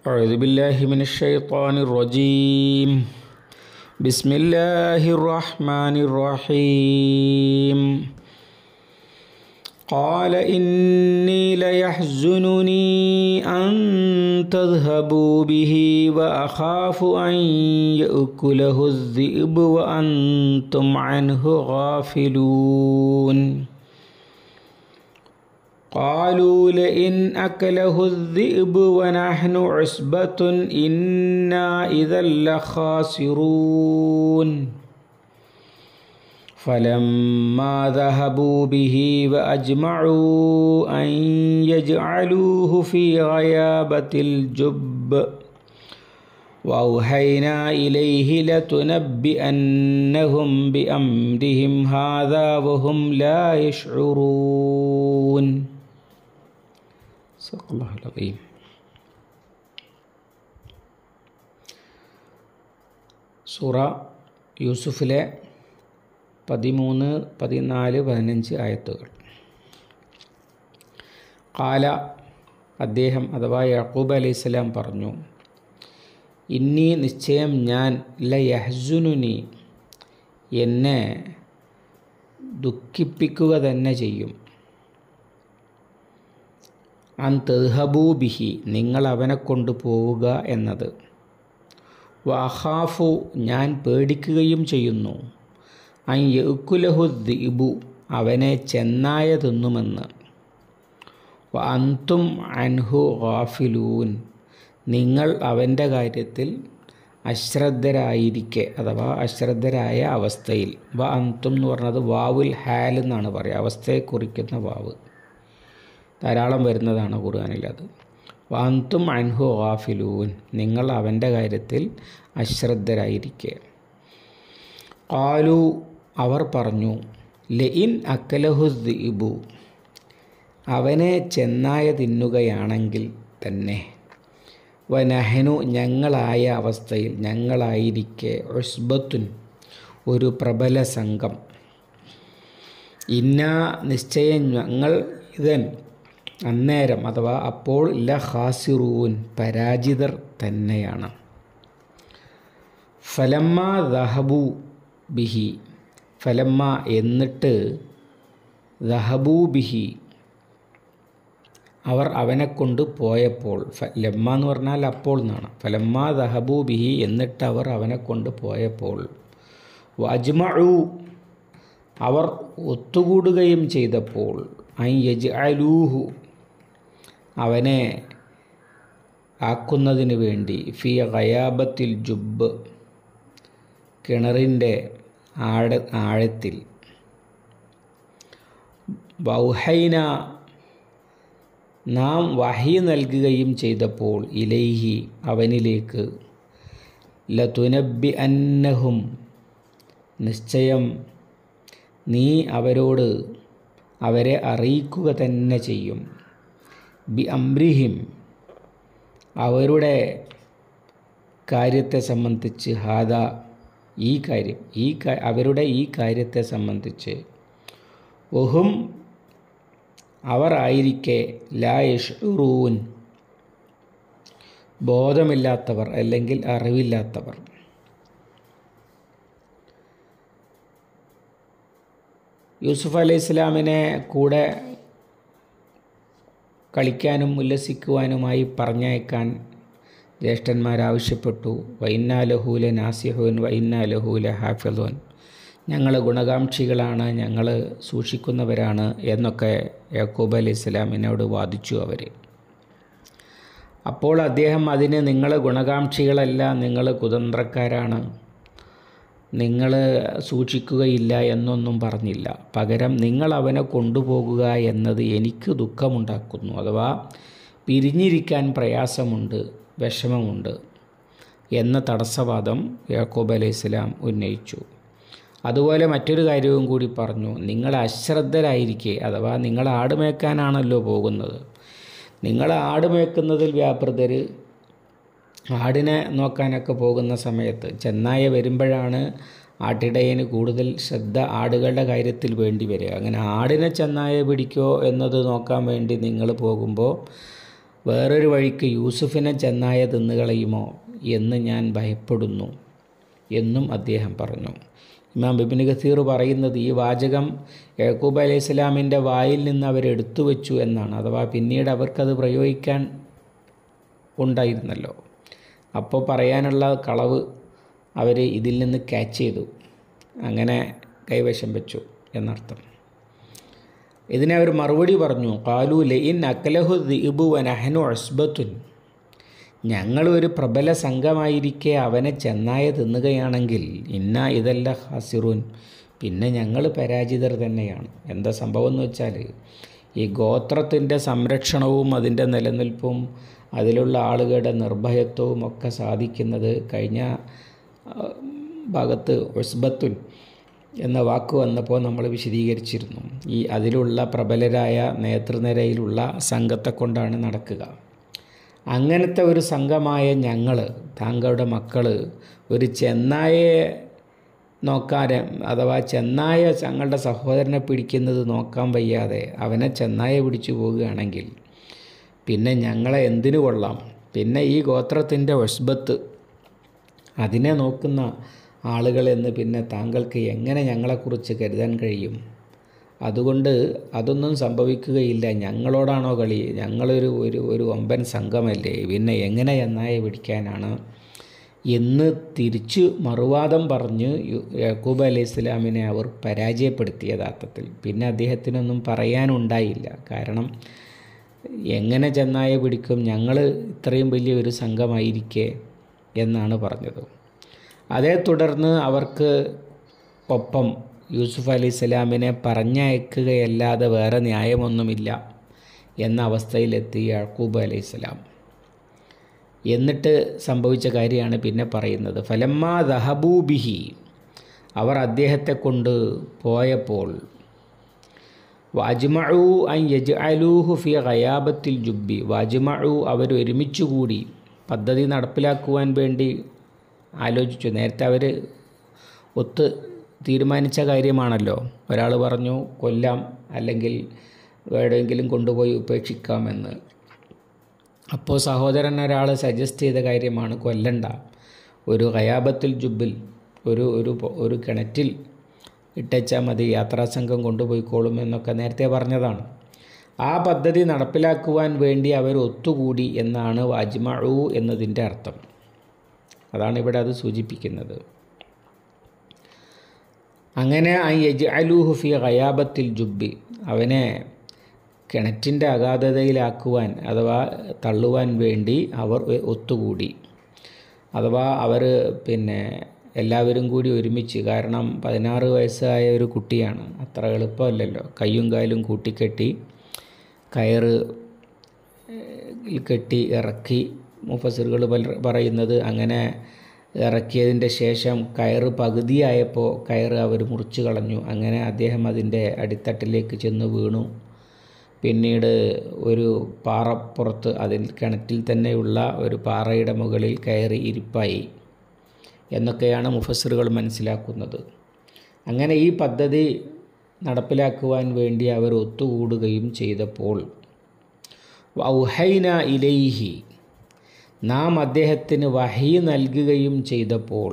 أعوذ بالله من الشيطان الرجيم بسم الله الرحمن الرحيم قال إني ليحزنني أن تذهبوا به وأخاف أن يأكله الذئب وأنتم عنه غافلون قالوا لئن أكله الذئب ونحن عصبة إنا إذا لخاسرون فلما ذهبوا به وأجمعوا أن يجعلوه في غيابة الجب وأوحينا إليه لتنبئنهم بأمرهم هذا وهم لا يشعرون صدق الله العظيم സൂറ യൂസുഫിലെ പതിമൂന്ന് പതിനാല് പതിനഞ്ച് ആയത്തുകൾ കാല അദ്ദേഹം അഥവാ യാക്കൂബ് അലൈഹിസ്സലാം പറഞ്ഞു ഇന്നീ നിശ്ചയം ഞാൻ ലയഹ്സുനുനി എന്നെ ദുഃഖിപ്പിക്കുക തന്നെ ചെയ്യും അൻ തെഹബൂബിഹി നിങ്ങൾ അവനെ കൊണ്ടുപോവുക എന്നത് വഹാഫു ഞാൻ പേടിക്കുകയും ചെയ്യുന്നു അൻ യക്കുലഹു ദീബു അവനെ ചെന്നായ തിന്നുമെന്ന് വ അന്തും അൻഹു ഗാഫിലൂൻ നിങ്ങൾ അവൻ്റെ കാര്യത്തിൽ അശ്രദ്ധരായിരിക്കെ അഥവാ അശ്രദ്ധരായ അവസ്ഥയിൽ വ അന്തും എന്ന് പറഞ്ഞത് വാവുൽ ഹാൽ എന്നാണ് പറയുക അവസ്ഥയെ കുറിക്കുന്ന വാവ് ധാരാളം വരുന്നതാണ് ഖുർആാനിൽ അത് വാന്തും അൻഹു ഗാഫിലൂൻ നിങ്ങൾ അവൻ്റെ കാര്യത്തിൽ അശ്രദ്ധരായിരിക്കെ കാലു അവർ പറഞ്ഞു ലഇൻ അക്കലഹു ദീബു അവനെ ചെന്നായ തിന്നുകയാണെങ്കിൽ തന്നെ വനഹനു ഞങ്ങളായ അവസ്ഥയിൽ ഞങ്ങളായിരിക്കെ ഒസ്ബത്തുൻ ഒരു പ്രബല സംഘം ഇന്ന നിശ്ചയം ഞങ്ങൾ ഇതൻ അന്നേരം അഥവാ അപ്പോൾ ല ഹാസിറൂൻ പരാജിതർ തന്നെയാണ് ഫലമ്മ ദഹബു ബിഹി ഫലമ്മ എന്നിട്ട് ദഹബൂ ബിഹി അവർ അവനെ കൊണ്ട് പോയപ്പോൾ ലമ്മ എന്ന് പറഞ്ഞാൽ അപ്പോൾ എന്നാണ് ഫലമ്മ ദഹബൂ ബിഹി എന്നിട്ട് അവർ അവനെ കൊണ്ട് പോയപ്പോൾ വജ്മഴു അവർ ഒത്തുകൂടുകയും ചെയ്തപ്പോൾ ഐ യജ് അലൂഹു അവനെ ആക്കുന്നതിന് വേണ്ടി ഫി ഖയാബത്തിൽ ജുബ് കിണറിൻ്റെ ആഴ ആഴത്തിൽ ബൗഹൈന നാം വഹി നൽകുകയും ചെയ്തപ്പോൾ ഇലൈഹി അവനിലേക്ക് ലതുനബി അന്നഹും നിശ്ചയം നീ അവരോട് അവരെ അറിയിക്കുക തന്നെ ചെയ്യും ബി അംബ്രിഹിം അവരുടെ കാര്യത്തെ സംബന്ധിച്ച് ഹാദ ഈ കാര്യം ഈ അവരുടെ ഈ കാര്യത്തെ സംബന്ധിച്ച് ഒഹും അവർ ആയിരിക്കെ ലായഷൂൻ ബോധമില്ലാത്തവർ അല്ലെങ്കിൽ അറിവില്ലാത്തവർ യൂസുഫ് അലൈഹി ഇസ്ലാമിനെ കൂടെ കളിക്കാനും ഉല്ലസിക്കുവാനുമായി പറഞ്ഞയക്കാൻ ജ്യേഷ്ഠന്മാർ ആവശ്യപ്പെട്ടു വൈന്നാലഹൂല നാസിഹുൻ വൈന്നാലഹൂല ഹാഫിദോൻ ഞങ്ങൾ ഗുണകാംക്ഷികളാണ് ഞങ്ങൾ സൂക്ഷിക്കുന്നവരാണ് എന്നൊക്കെ യാക്കൂബ് അലൈഹി ഇസ്ലാമിനോട് വാദിച്ചു അവർ അപ്പോൾ അദ്ദേഹം അതിന് നിങ്ങൾ ഗുണകാംക്ഷികളല്ല നിങ്ങൾ കുതന്ത്രക്കാരാണ് നിങ്ങൾ സൂക്ഷിക്കുകയില്ല എന്നൊന്നും പറഞ്ഞില്ല പകരം നിങ്ങൾ അവനെ കൊണ്ടുപോകുക എന്നത് എനിക്ക് ദുഃഖമുണ്ടാക്കുന്നു അഥവാ പിരിഞ്ഞിരിക്കാൻ പ്രയാസമുണ്ട് വിഷമമുണ്ട് എന്ന തടസ്സവാദം യാക്കോബ് അലൈഹി ഇസ്ലാം ഉന്നയിച്ചു അതുപോലെ മറ്റൊരു കാര്യവും കൂടി പറഞ്ഞു നിങ്ങൾ അശ്രദ്ധരായിരിക്കെ അഥവാ നിങ്ങൾ ആട് മേയ്ക്കാനാണല്ലോ പോകുന്നത് നിങ്ങൾ ആട് മേയ്ക്കുന്നതിൽ വ്യാപൃതർ ആടിനെ നോക്കാനൊക്കെ പോകുന്ന സമയത്ത് ചെന്നായ വരുമ്പോഴാണ് ആട്ടിടയന് കൂടുതൽ ശ്രദ്ധ ആടുകളുടെ കാര്യത്തിൽ വേണ്ടി വരിക അങ്ങനെ ആടിനെ ചെന്നായ പിടിക്കോ എന്നത് നോക്കാൻ വേണ്ടി നിങ്ങൾ പോകുമ്പോൾ വേറൊരു വഴിക്ക് യൂസുഫിനെ ചെന്നായ തിന്നുകളയുമോ എന്ന് ഞാൻ ഭയപ്പെടുന്നു എന്നും അദ്ദേഹം പറഞ്ഞു ഇമാം ബിബിൻ ഖസീർ പറയുന്നത് ഈ വാചകം യാക്കൂബ് അലൈഹി സ്വലാമിൻ്റെ വായിൽ നിന്ന് അവരെടുത്തു വെച്ചു എന്നാണ് അഥവാ പിന്നീട് അവർക്കത് പ്രയോഗിക്കാൻ ഉണ്ടായിരുന്നല്ലോ അപ്പോൾ പറയാനുള്ള കളവ് അവർ ഇതിൽ നിന്ന് ക്യാച്ച് ചെയ്തു അങ്ങനെ കൈവശം വെച്ചു എന്നർത്ഥം ഇതിനെ അവർ മറുപടി പറഞ്ഞു കാലു ലയിൻ അക്കലഹു ദിബു വനഹനു അസ്ബത്തുൻ ഞങ്ങൾ ഒരു പ്രബല സംഘമായിരിക്കെ അവനെ ചെന്നായ തിന്നുകയാണെങ്കിൽ ഇന്ന ഇതല്ല ഹാസിറുൻ പിന്നെ ഞങ്ങൾ പരാജിതർ തന്നെയാണ് എന്താ സംഭവം എന്ന് വെച്ചാൽ ഈ ഗോത്രത്തിൻ്റെ സംരക്ഷണവും അതിൻ്റെ നിലനിൽപ്പും അതിലുള്ള ആളുകളുടെ നിർഭയത്വവും ഒക്കെ സാധിക്കുന്നത് കഴിഞ്ഞ ഭാഗത്ത് ഒസ്ബത്തുൻ എന്ന വാക്ക് വന്നപ്പോൾ നമ്മൾ വിശദീകരിച്ചിരുന്നു ഈ അതിലുള്ള പ്രബലരായ നേതൃനിരയിലുള്ള സംഘത്തെ കൊണ്ടാണ് നടക്കുക അങ്ങനത്തെ ഒരു സംഘമായ ഞങ്ങൾ താങ്കളുടെ മക്കൾ ഒരു ചെന്നായെ നോക്കാതെ അഥവാ ചെന്നായ തങ്ങളുടെ സഹോദരനെ പിടിക്കുന്നത് നോക്കാൻ വയ്യാതെ അവനെ ചെന്നായ പിടിച്ചു പോവുകയാണെങ്കിൽ പിന്നെ ഞങ്ങളെ എന്തിനു കൊള്ളാം പിന്നെ ഈ ഗോത്രത്തിൻ്റെ വഷ്ബത്ത് അതിനെ നോക്കുന്ന ആളുകളെന്ന് പിന്നെ താങ്കൾക്ക് എങ്ങനെ ഞങ്ങളെക്കുറിച്ച് കരുതാൻ കഴിയും അതുകൊണ്ട് അതൊന്നും സംഭവിക്കുകയില്ല ഞങ്ങളോടാണോ കളി ഞങ്ങളൊരു ഒരു ഒരു ഒമ്പൻ സംഘമല്ലേ പിന്നെ എങ്ങനെ എന്നായ പിടിക്കാനാണ് എന്ന് തിരിച്ചു മറുവാദം പറഞ്ഞ് യാക്കൂബ് അലൈഹി ഇസ്ലാമിനെ അവർ പരാജയപ്പെടുത്തിയ യഥാർത്ഥത്തിൽ പിന്നെ അദ്ദേഹത്തിനൊന്നും പറയാനുണ്ടായില്ല കാരണം എങ്ങനെ ചെന്നായ പിടിക്കും ഞങ്ങൾ ഇത്രയും വലിയൊരു സംഘമായിരിക്കെ എന്നാണ് പറഞ്ഞത് അതേ തുടർന്ന് അവർക്ക് ഒപ്പം യൂസുഫ് അലി ഇസ്ലാമിനെ പറഞ്ഞയക്കുകയല്ലാതെ വേറെ ന്യായമൊന്നുമില്ല എന്ന അവസ്ഥയിലെത്തി യാക്കൂബ് അലൈഹി ഇസ്ലാം എന്നിട്ട് സംഭവിച്ച കാര്യമാണ് പിന്നെ പറയുന്നത് ഫലമ്മ ദഹബൂബിഹി അവർ അദ്ദേഹത്തെ കൊണ്ട് പോയപ്പോൾ വാജ്മഉ അൻ യജ് അലൂഹു ഫി ഖയാബത്തിൽ ജുബി വാജ്മഉ അവർ ഒരുമിച്ചുകൂടി പദ്ധതി നടപ്പിലാക്കുവാൻ വേണ്ടി ആലോചിച്ചു നേരത്തെ അവർ ഒത്ത് തീരുമാനിച്ച കാര്യമാണല്ലോ ഒരാൾ പറഞ്ഞു കൊല്ലാം അല്ലെങ്കിൽ എവിടെയെങ്കിലും കൊണ്ടുപോയി ഉപേക്ഷിക്കാമെന്ന് അപ്പോൾ സഹോദരൻ ഒരാൾ സജസ്റ്റ് ചെയ്ത കാര്യമാണ് കൊല്ലണ്ട ഒരു ഖയാബത്തിൽ ജുബിൽ ഒരു ഒരു ഒരു കിണറ്റിൽ ഇട്ടച്ചാൽ മതി യാത്രാസംഘം കൊണ്ടുപോയിക്കോളും എന്നൊക്കെ നേരത്തെ പറഞ്ഞതാണ് ആ പദ്ധതി നടപ്പിലാക്കുവാൻ വേണ്ടി അവർ ഒത്തുകൂടി എന്നാണ് വാജ്മഉ എന്നതിൻ്റെ അർത്ഥം അതാണ് ഇവിടെ അത് സൂചിപ്പിക്കുന്നത് അങ്ങനെ ആ യജ് അലൂഹു ഫി ഖയാബത്തിൽ ജുബി അവനെ കിണറ്റിൻ്റെ അഗാധതയിലാക്കുവാൻ അഥവാ തള്ളുവാൻ വേണ്ടി അവർ ഒത്തുകൂടി അഥവാ അവർ പിന്നെ എല്ലാവരും കൂടി ഒരുമിച്ച് കാരണം പതിനാറ് വയസ്സായ ഒരു കുട്ടിയാണ് അത്ര എളുപ്പമല്ലല്ലോ കയ്യും കാലും കൂട്ടിക്കെട്ടി കയറ് കെട്ടി ഇറക്കി മുഫസിറുകൾ പറയുന്നത് അങ്ങനെ ഇറക്കിയതിൻ്റെ ശേഷം കയറ് പകുതിയായപ്പോൾ കയറ് അവർ മുറിച്ച് കളഞ്ഞു അങ്ങനെ അദ്ദേഹം അതിൻ്റെ അടിത്തട്ടിലേക്ക് ചെന്ന് വീണു പിന്നീട് ഒരു പാറപ്പുറത്ത് അതിൽ കിണറ്റിൽ തന്നെയുള്ള ഒരു പാറയുടെ മുകളിൽ കയറി ഇരിപ്പായി എന്നൊക്കെയാണ് മുഫസറുകൾ മനസ്സിലാക്കുന്നത് അങ്ങനെ ഈ പദ്ധതി നടപ്പിലാക്കുവാൻ വേണ്ടി അവർ ഒത്തുകൂടുകയും ചെയ്തപ്പോൾ ഔഹൈന ഇലൈഹി നാം അദ്ദേഹത്തിന് വഹി നൽകുകയും ചെയ്തപ്പോൾ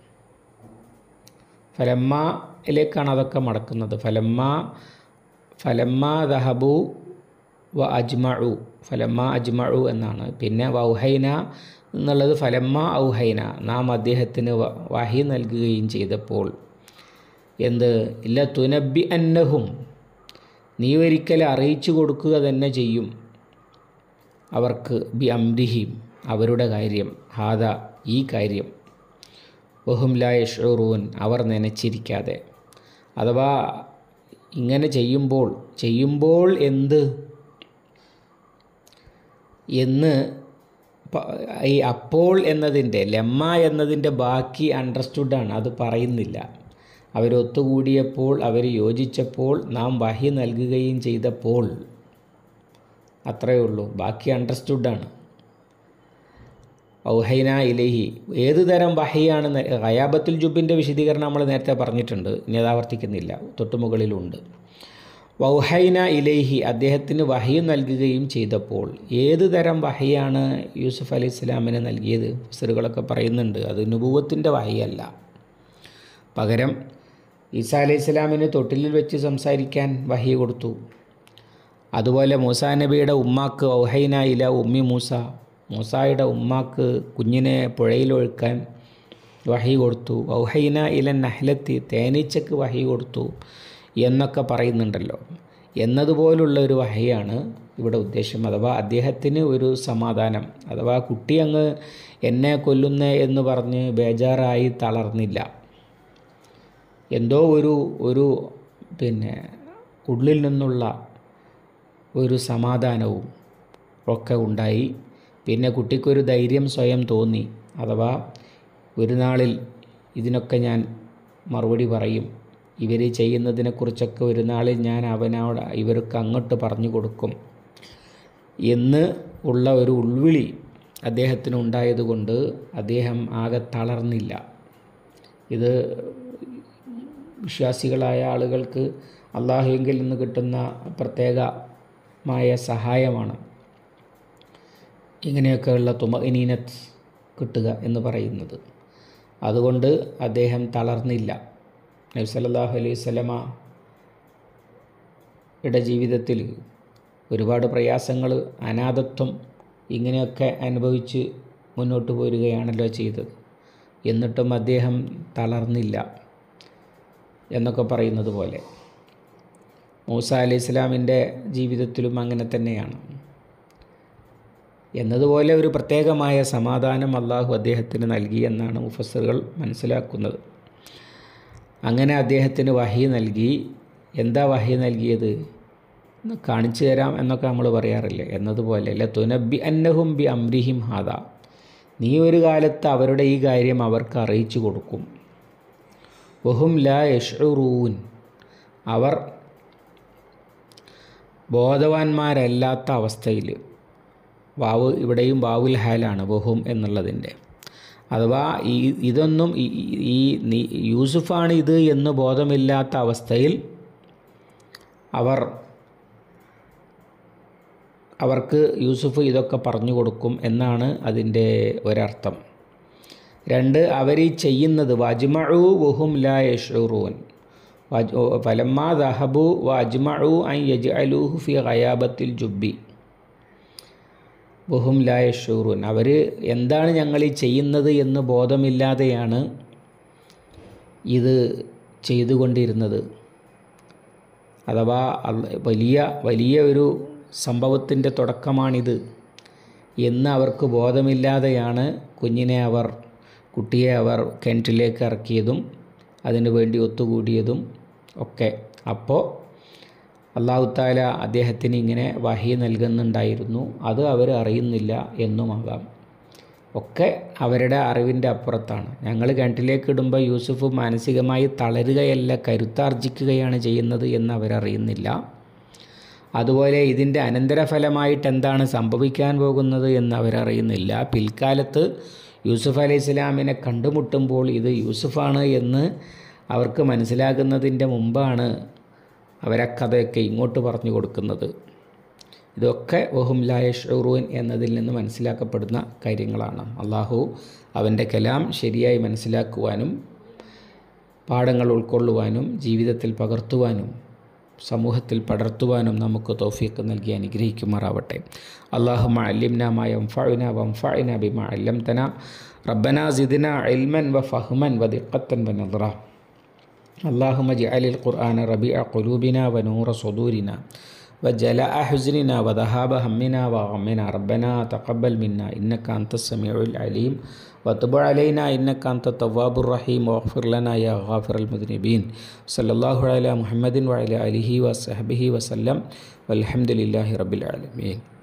ഫലമ്മയിലേക്കാണ് അതൊക്കെ മടക്കുന്നത് ഫലമ്മ ഫലമ്മ ദഹബു വ അജ്മഉ ഫലമ്മ അജ്മഉ എന്നാണ് പിന്നെ വൗഹൈന എന്നുള്ളത് ഫലമ്മ ഔഹൈന നാം അദ്ദേഹത്തിന് വഹി നൽകുകയും ചെയ്തപ്പോൾ എന്ത് ഇല്ല തുനബി അന്നഹും നീ ഒരിക്കൽ അറിയിച്ചു കൊടുക്കുക തന്നെ ചെയ്യും അവർക്ക് ബി അംരിഹിം അവരുടെ കാര്യം ഹാദ ഈ കാര്യം വഹും ലാ യഷൂറൂൻ അവർ നനച്ചിരിക്കാതെ അഥവാ ഇങ്ങനെ ചെയ്യുമ്പോൾ ചെയ്യുമ്പോൾ എന്ത് എന്ന് ഈ അപ്പോൾ എന്നതിൻ്റെ ലെമ്മ എന്നതിൻ്റെ ബാക്കി അണ്ടർസ്റ്റുഡാണ് അത് പറയുന്നില്ല അവരൊത്തുകൂടിയപ്പോൾ അവർ യോജിച്ചപ്പോൾ നാം വഹി നൽകുകയും ചെയ്തപ്പോൾ അത്രയേ ഉള്ളൂ ബാക്കി അണ്ടർസ്റ്റുഡാണ് ഔഹൈന ഇലഹി ഏത് തരം വഹയാണ് ഖയാബത്തുൽ ജുബിൻ്റെ വിശദീകരണം നമ്മൾ നേരത്തെ പറഞ്ഞിട്ടുണ്ട് ഇനി അത് ആവർത്തിക്കുന്നില്ല തൊട്ടുമുകളിലുണ്ട് വൗഹൈന ഇലേഹി അദ്ദേഹത്തിന് വഹി നൽകുകയും ചെയ്തപ്പോൾ ഏത് തരം വഹിയാണ് യൂസുഫ് അലൈഹി ഇസ്ലാമിന് നൽകിയത് ഫസറുകളൊക്കെ പറയുന്നുണ്ട് അത് നുപൂവത്തിൻ്റെ വഹിയല്ല പകരം ഈസാ അലൈഹി ഇസ്ലാമിന് തൊട്ടിലിൽ വെച്ച് സംസാരിക്കാൻ വഹി കൊടുത്തു അതുപോലെ മൂസാ നബിയുടെ ഉമ്മാക്ക് ഔഹൈന ഇല ഉമ്മി മൂസ മൂസായുടെ ഉമ്മാക്ക് കുഞ്ഞിനെ പുഴയിലൊഴുക്കാൻ വഹി കൊടുത്തു ഔഹൈന ഇല നഹ്ലത്തി തേനീച്ചക്ക് വഹി കൊടുത്തു എന്നൊക്കെ പറയുന്നുണ്ടല്ലോ എന്നതുപോലുള്ള ഒരു വഹയാണ് ഇവിടെ ഉദ്ദേശം അഥവാ അദ്ദേഹത്തിന് ഒരു സമാധാനം അഥവാ കുട്ടി അങ്ങ് എന്നെ കൊല്ലുന്നേ എന്ന് പറഞ്ഞ് ബേജാറായി തളർന്നില്ല എന്തോ ഒരു ഒരു പിന്നെ ഉള്ളിൽ നിന്നുള്ള ഒരു സമാധാനവും ഒക്കെ ഉണ്ടായി പിന്നെ കുട്ടിക്കൊരു ധൈര്യം സ്വയം തോന്നി അഥവാ ഒരു നാളിൽ ഇതിനൊക്കെ ഞാൻ മറുപടി പറയും ഇവർ ചെയ്യുന്നതിനെക്കുറിച്ചൊക്കെ ഒരു നാളിൽ ഞാൻ അവനോട് ഇവർക്ക് അങ്ങോട്ട് പറഞ്ഞു കൊടുക്കും എന്ന് ഉള്ള ഒരു ഉൾവിളി അദ്ദേഹത്തിന് ഉണ്ടായതുകൊണ്ട് അദ്ദേഹം ആകെ തളർന്നില്ല ഇത് വിശ്വാസികളായ ആളുകൾക്ക് അള്ളാഹുവിങ്കിൽ നിന്ന് കിട്ടുന്ന പ്രത്യേകമായ സഹായമാണ് ഇങ്ങനെയൊക്കെയുള്ള തുമഇനീനത്ത് കിട്ടുക എന്ന് പറയുന്നത് അതുകൊണ്ട് അദ്ദേഹം തളർന്നില്ല നബി സല്ലല്ലാഹു അലൈഹി വസല്ലമ യുടെ ജീവിതത്തിൽ ഒരുപാട് പ്രയാസങ്ങൾ അനാഥത്വം ഇങ്ങനെയൊക്കെ അനുഭവിച്ച് മുന്നോട്ട് പോരുകയാണല്ലോ ചെയ്തത് എന്നിട്ടും അദ്ദേഹം തളർന്നില്ല എന്നൊക്കെ പറയുന്നത് പോലെ മൂസ അലൈഹി ഇസ്ലാമിൻ്റെ ജീവിതത്തിലും അങ്ങനെ തന്നെയാണ് എന്നതുപോലെ ഒരു പ്രത്യേകമായ സമാധാനം അള്ളാഹു അദ്ദേഹത്തിന് നൽകി എന്നാണ് മുഫസ്സറുകൾ മനസ്സിലാക്കുന്നത് അങ്ങനെ അദ്ദേഹത്തിന് വഹി നൽകി എന്താ വഹി നൽകിയത് എന്ന് കാണിച്ചു തരാം എന്നൊക്കെ നമ്മൾ പറയാറില്ലേ എന്നതുപോലെ അല്ല തുനബി അന്നഹും ബി അംരിഹിം ഹാദ നീ ഒരു കാലത്ത് അവരുടെ ഈ കാര്യം അവർക്ക് അറിയിച്ചു കൊടുക്കും വഹും ലാ യഷ്റൂൻ അവർ ബോധവാന്മാരല്ലാത്ത അവസ്ഥയിൽ വാവ് ഇവിടെയും വാവുൽ ഹാലാണ് വഹും എന്നുള്ളതിൻ്റെ അഥവാ ഈ ഇതൊന്നും ഈ ഈ നീ യൂസുഫാണ് ഇത് എന്ന് ബോധമില്ലാത്ത അവസ്ഥയിൽ അവർ അവർക്ക് യൂസുഫ് ഇതൊക്കെ പറഞ്ഞു കൊടുക്കും എന്നാണ് അതിൻ്റെ ഒരർത്ഥം രണ്ട് അവർ ഈ ചെയ്യുന്നത് വജ്മഉ വഹും ലാ യഷൂറൂൻ ഫലമ്മാ ദഹബു വജ്മഉ അൻ യജ്അലൂഹു ഫി ഖയാബത്തിൽ ജുബ്ബി വഹും ലാ യഷൂറൂൻ അവർ എന്താണ് ഞങ്ങൾ ഈ ചെയ്യുന്നത് എന്ന് ബോധമില്ലാതെയാണ് ഇത് ചെയ്തുകൊണ്ടിരുന്നത് അഥവാ വലിയ വലിയ ഒരു സംഭവത്തിൻ്റെ തുടക്കമാണിത് എന്ന് അവർക്ക് ബോധമില്ലാതെയാണ് കുഞ്ഞിനെ അവർ കുട്ടിയെ അവർ കിണറ്റിലേക്ക് ഇറക്കിയതും അതിനു വേണ്ടി ഒത്തുകൂടിയതും ഒക്കെ അപ്പോൾ അള്ളാഹുത്താല അദ്ദേഹത്തിന് ഇങ്ങനെ വഹി നൽകുന്നുണ്ടായിരുന്നു അത് അവർ അറിയുന്നില്ല എന്നുമാകാം ഒക്കെ അവരുടെ അറിവിൻ്റെ അപ്പുറത്താണ് ഞങ്ങൾ കിണറ്റിലേക്ക് ഇടുമ്പോൾ യൂസുഫ് മാനസികമായി തളരുകയല്ല കരുത്താർജിക്കുകയാണ് ചെയ്യുന്നത് എന്ന് അവരറിയുന്നില്ല അതുപോലെ ഇതിൻ്റെ അനന്തരഫലമായിട്ട് എന്താണ് സംഭവിക്കാൻ പോകുന്നത് എന്ന് അവരറിയുന്നില്ല പിൽക്കാലത്ത് യൂസുഫ് അലൈഹി ഇസ്ലാമിനെ കണ്ടുമുട്ടുമ്പോൾ ഇത് യൂസുഫാണ് എന്ന് അവർക്ക് മനസ്സിലാകുന്നതിൻ്റെ മുമ്പാണ് അവരക്കഥയൊക്കെ ഇങ്ങോട്ട് പറഞ്ഞു കൊടുക്കുന്നത് ഇതൊക്കെ വഹും ലായഷൂറൂൻ എന്നതിൽ നിന്ന് മനസ്സിലാക്കപ്പെടുന്ന കാര്യങ്ങളാണ് അള്ളാഹു അവൻ്റെ കലാം ശരിയായി മനസ്സിലാക്കുവാനും പാഠങ്ങൾ ഉൾക്കൊള്ളുവാനും ജീവിതത്തിൽ പകർത്തുവാനും സമൂഹത്തിൽ പടർത്തുവാനും നമുക്ക് തോഫീക്ക് നൽകി അനുഗ്രഹിക്കുമാറാവട്ടെ അള്ളാഹു അല്ലിംന മായ ഫഅന വംഫഅന ബിമ അല്ലംതന റബ്ബന സിദ്ന ഇൽമൻ വ ഫഹ്മൻ വ ദിഖത്തൻ വ നദ്റ اللهم اجعل القرآن ربيع قلوبنا ونور صدورنا وجلاء حزننا وذهاب همنا وغمنا ربنا تقبل منا إنك أنت السميع العليم وتب علينا إنك أنت التواب الرحيم واغفر لنا يا غافر المذنبين صلى الله على محمد وعلى آله وصحبه وسلم والحمد لله رب العالمين